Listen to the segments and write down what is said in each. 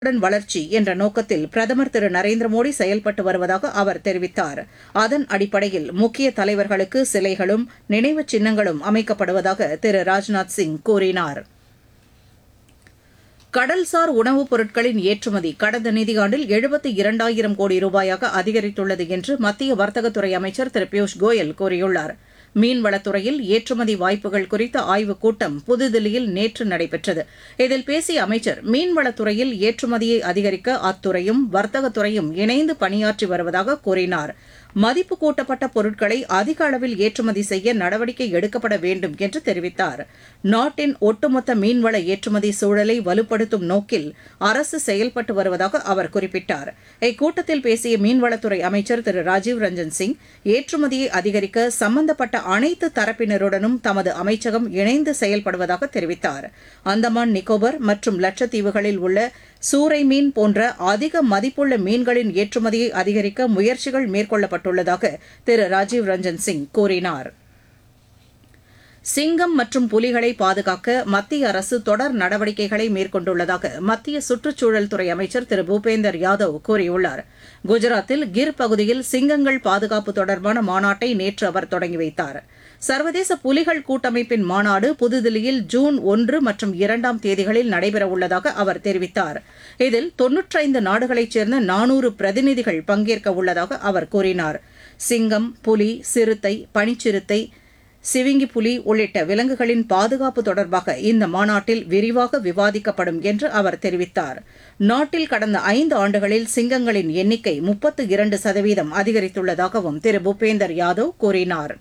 உடன் வளர்ச்சி என்ற நோக்கத்தில் பிரதமர் திரு நரேந்திர மோடி செயல்பட்டு வருவதாக அவர் தெரிவித்தார் அதன் அடிப்படையில் முக்கிய தலைவர்களுக்கு சிலைகளும் நினைவுச் சின்னங்களும் அமைக்கப்படுவதாக திரு ராஜ்நாத் சிங் கூறினார் கடல்சார் உணவுப் பொருட்களின் ஏற்றுமதி கடந்த நிதியாண்டில் எழுபத்தி இரண்டாயிரம் கோடி ரூபாயாக அதிகரித்துள்ளது என்று மத்திய வர்த்தகத்துறை அமைச்சர் திரு பியூஷ் கோயல் கூறியுள்ளார் மீன்வளத்துறையில் ஏற்றுமதி வாய்ப்புகள் குறித்த ஆய்வுக் கூட்டம் புதுதில்லியில் நேற்று நடைபெற்றது இதில் பேசிய அமைச்சர் மீன்வளத்துறையில் ஏற்றுமதியை அதிகரிக்க அத்துறையும் வர்த்தகத்துறையும் இணைந்து பணியாற்றி வருவதாக கூறினார் மதிப்பு கூட்டப்பட்ட பொருட்களை அதிக அளவில் ஏற்றுமதி செய்ய நடவடிக்கை எடுக்கப்பட வேண்டும் என்று தெரிவித்தார் நாட்டின் ஒட்டுமொத்த மீன்வள ஏற்றுமதி சூழலை வலுப்படுத்தும் நோக்கில் அரசு செயல்பட்டு வருவதாக அவர் குறிப்பிட்டார் இக்கூட்டத்தில் பேசிய மீன்வளத்துறை அமைச்சர் திரு ராஜீவ் ரஞ்சன் சிங் ஏற்றுமதியை அதிகரிக்க சம்பந்தப்பட்ட அனைத்து தரப்பினருடனும் தமது அமைச்சகம் இணைந்து செயல்படுவதாக தெரிவித்தார் அந்தமான் நிக்கோபர் மற்றும் லட்சத்தீவுகளில் உள்ள சூறை மீன் போன்ற அதிக மதிப்புள்ள மீன்களின் ஏற்றுமதியை அதிகரிக்க முயற்சிகள் மேற்கொள்ளப்பட்டுள்ளதாக திரு ராஜீவ் ரஞ்சன் சிங் கூறினார் சிங்கம் மற்றும் புலிகளை பாதுகாக்க மத்திய அரசு தொடர் நடவடிக்கைகளை மேற்கொண்டுள்ளதாக மத்திய சுற்றுச்சூழல் துறை அமைச்சர் திரு பூபேந்தர் யாதவ் கூறியுள்ளார் குஜராத்தில் கிர் பகுதியில் சிங்கங்கள் பாதுகாப்பு தொடர்பான மாநாட்டை நேற்று அவர் தொடங்கி வைத்தார் சர்வதேச புலிகள் கூட்டமைப்பின் மாநாடு புதுதில்லியில் ஜூன் ஒன்று மற்றும் இரண்டாம் தேதிகளில் நடைபெறவுள்ளதாக அவர் தெரிவித்தார் இதில் தொன்னூற்றைந்து நாடுகளைச் சேர்ந்த நானூறு பிரதிநிதிகள் பங்கேற்க உள்ளதாக அவர் கூறினார் சிங்கம் புலி சிறுத்தை பனிச்சிறுத்தை சிவிங்கி புலி உள்ளிட்ட விலங்குகளின் பாதுகாப்பு தொடர்பாக இந்த மாநாட்டில் விரிவாக விவாதிக்கப்படும் என்று அவர் தெரிவித்தார் நாட்டில் கடந்த ஐந்து ஆண்டுகளில் சிங்கங்களின் எண்ணிக்கை முப்பத்து இரண்டு சதவீதம் அதிகரித்துள்ளதாகவும் திரு பூபேந்தர் யாதவ் கூறினார்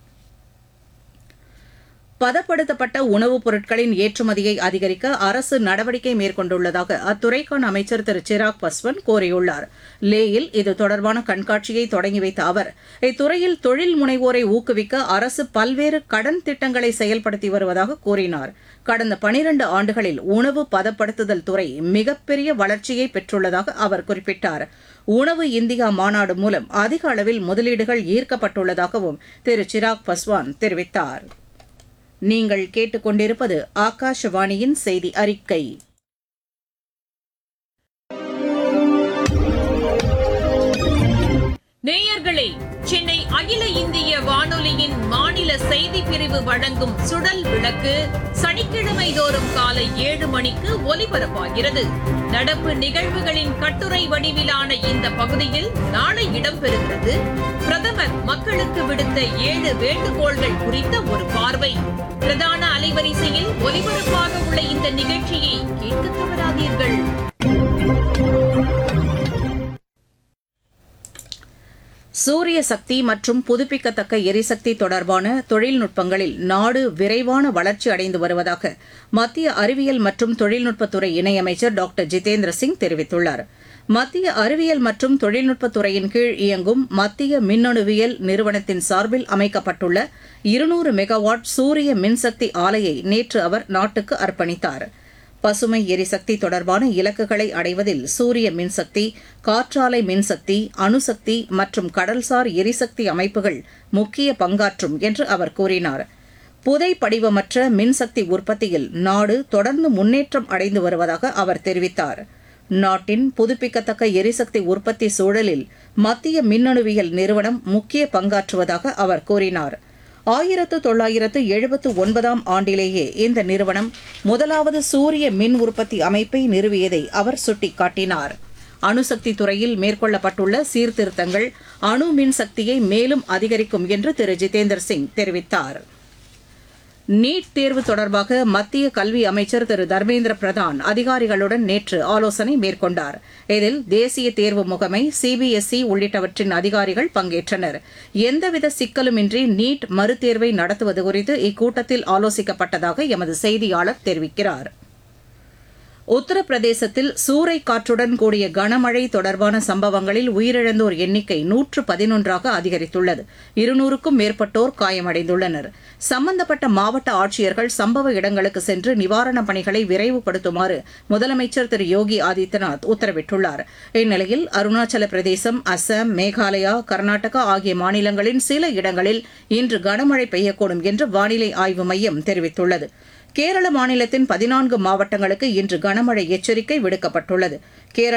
பதப்படுத்தப்பட்ட உணவுப் பொருட்களின் ஏற்றுமதியை அதிகரிக்க அரசு நடவடிக்கை மேற்கொண்டுள்ளதாக அத்துறைக்கான அமைச்சர் திரு சிராக் பஸ்வான் கூறியுள்ளார் லேயில் இது தொடர்பான கண்காட்சியை தொடங்கி வைத்த அவர் இத்துறையில் தொழில் முனைவோரை ஊக்குவிக்க அரசு பல்வேறு கடன் திட்டங்களை செயல்படுத்தி வருவதாக கூறினார் கடந்த பனிரண்டு ஆண்டுகளில் உணவு பதப்படுத்துதல் துறை மிகப்பெரிய வளர்ச்சியை பெற்றுள்ளதாக அவர் குறிப்பிட்டார் உணவு இந்தியா மாநாடு மூலம் அதிக அளவில் முதலீடுகள் ஈர்க்கப்பட்டுள்ளதாகவும் திரு சிராக் பஸ்வான் தெரிவித்தார் நீங்கள் கேட்டுக்கொண்டிருப்பது ஆகாஷவாணியின் செய்தி அறிக்கை நேயர்களே சென்னை அகில இந்திய வானொலியின் மாநில செய்தி பிரிவு வழங்கும் சுடல் விளக்கு சனிக்கிழமை தோறும் காலை ஏழு மணிக்கு ஒலிபரப்பாகிறது நடப்பு நிகழ்வுகளின் கட்டுரை வடிவிலான இந்த பகுதியில் நாளை இடம்பெறுகிறது பிரதமர் மக்களுக்கு விடுத்த ஏழு வேண்டுகோள்கள் குறித்த ஒரு பார்வை பிரதான அலைவரிசையில் ஒலிபரப்பாக உள்ள இந்த நிகழ்ச்சியை கேட்க தவறாதீர்கள் சூரிய சக்தி மற்றும் புதுப்பிக்கத்தக்க எரிசக்தி தொடர்பான தொழில்நுட்பங்களில் நாடு விரைவான வளர்ச்சி அடைந்து வருவதாக மத்திய அறிவியல் மற்றும் தொழில்நுட்பத்துறை இணையமைச்சர் டாக்டர் ஜிதேந்திர சிங் தெரிவித்துள்ளார் மத்திய அறிவியல் மற்றும் தொழில்நுட்பத்துறையின் கீழ் இயங்கும் மத்திய மின்னணுவியல் நிறுவனத்தின் சார்பில் அமைக்கப்பட்டுள்ள இருநூறு மெகாவாட் சூரிய மின்சக்தி ஆலையை நேற்று அவர் நாட்டுக்கு அர்ப்பணித்தார் பசுமை எரிசக்தி தொடர்பான இலக்குகளை அடைவதில் சூரிய மின்சக்தி காற்றாலை மின்சக்தி அணுசக்தி மற்றும் கடல்சார் எரிசக்தி அமைப்புகள் முக்கிய பங்காற்றும் என்று அவர் கூறினார் புதை படிவமற்ற மின்சக்தி உற்பத்தியில் நாடு தொடர்ந்து முன்னேற்றம் அடைந்து வருவதாக அவர் தெரிவித்தார் நாட்டின் புதுப்பிக்கத்தக்க எரிசக்தி உற்பத்தி சூழலில் மத்திய மின்னணுவியல் நிறுவனம் முக்கிய பங்காற்றுவதாக அவர் கூறினார் ஆயிரத்து தொள்ளாயிரத்து எழுபத்து ஒன்பதாம் ஆண்டிலேயே இந்த நிறுவனம் முதலாவது சூரிய மின் உற்பத்தி அமைப்பை நிறுவியதை அவர் சுட்டிக்காட்டினார் அணுசக்தி துறையில் மேற்கொள்ளப்பட்டுள்ள சீர்திருத்தங்கள் அணு மின் சக்தியை மேலும் அதிகரிக்கும் என்று திரு ஜிதேந்தர் சிங் தெரிவித்தார் நீட் தேர்வு தொடர்பாக மத்திய கல்வி அமைச்சர் திரு தர்மேந்திர பிரதான் அதிகாரிகளுடன் நேற்று ஆலோசனை மேற்கொண்டார் இதில் தேசிய தேர்வு முகமை சிபிஎஸ்இ உள்ளிட்டவற்றின் அதிகாரிகள் பங்கேற்றனர் எந்தவித சிக்கலுமின்றி நீட் மறுதேர்வை நடத்துவது குறித்து இக்கூட்டத்தில் ஆலோசிக்கப்பட்டதாக எமது செய்தியாளர் தெரிவிக்கிறார் உத்தரப்பிரதேசத்தில் சூறை காற்றுடன் கூடிய கனமழை தொடர்பான சம்பவங்களில் உயிரிழந்தோர் எண்ணிக்கை நூற்று பதினொன்றாக அதிகரித்துள்ளது இருநூறுக்கும் மேற்பட்டோர் காயமடைந்துள்ளனர் சம்பந்தப்பட்ட மாவட்ட ஆட்சியர்கள் சம்பவ இடங்களுக்கு சென்று நிவாரணப் பணிகளை விரைவுபடுத்துமாறு முதலமைச்சர் திரு யோகி ஆதித்யநாத் உத்தரவிட்டுள்ளார் இந்நிலையில் அருணாச்சல பிரதேசம் அசாம் மேகாலயா கர்நாடகா ஆகிய மாநிலங்களின் சில இடங்களில் இன்று கனமழை பெய்யக்கூடும் என்று வானிலை ஆய்வு மையம் தெரிவித்துள்ளது கேரள மாநிலத்தின் பதினான்கு மாவட்டங்களுக்கு இன்று கனமழை எச்சரிக்கை விடுக்கப்பட்டுள்ளது கேரள